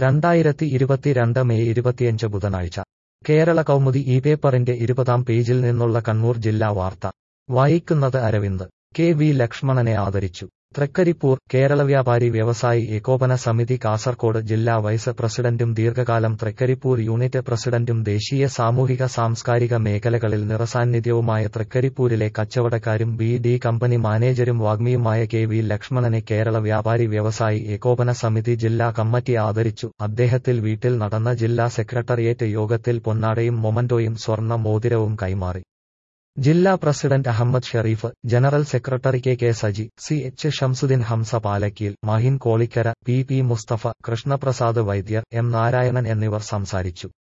രണ്ടായിരത്തി ഇരുപത്തിരണ്ട് മെയ് ഇരുപത്തിയഞ്ച് ബുധനാഴ്ച കേരള കൗമുദി ഈ പേപ്പറിന്റെ ഇരുപതാം പേജിൽ നിന്നുള്ള കണ്ണൂർ ജില്ലാ വാർത്ത വായിക്കുന്നത് അരവിന്ദ് കെ വി ലക്ഷ്മണനെ ആദരിച്ചു തൃക്കരിപ്പൂർ കേരള വ്യാപാരി വ്യവസായി ഏകോപന സമിതി കാസർകോട് ജില്ലാ വൈസ് പ്രസിഡന്റും ദീർഘകാലം തൃക്കരിപ്പൂർ യൂണിറ്റ് പ്രസിഡന്റും ദേശീയ സാമൂഹിക സാംസ്കാരിക മേഖലകളിൽ നിറസാന്നിധ്യവുമായ തൃക്കരിപ്പൂരിലെ കച്ചവടക്കാരും ബി ഡി കമ്പനി മാനേജരും വാഗ്മിയുമായ കെ വി ലക്ഷ്മണനെ കേരള വ്യാപാരി വ്യവസായി ഏകോപന സമിതി ജില്ലാ കമ്മിറ്റി ആദരിച്ചു അദ്ദേഹത്തിൽ വീട്ടിൽ നടന്ന ജില്ലാ സെക്രട്ടറിയേറ്റ് യോഗത്തിൽ പൊന്നാടയും മൊമന്റോയും സ്വർണ്ണ മോതിരവും കൈമാറി ജില്ലാ president Ahammed Shareef general secretary K K Saji C H Shamsuddin Hamza Palakkeel Mahin Kolikkara P P Musthafa Krishnaprasad Vaidyar M Narayanan എന്നിവർ സംസാരിച്ചു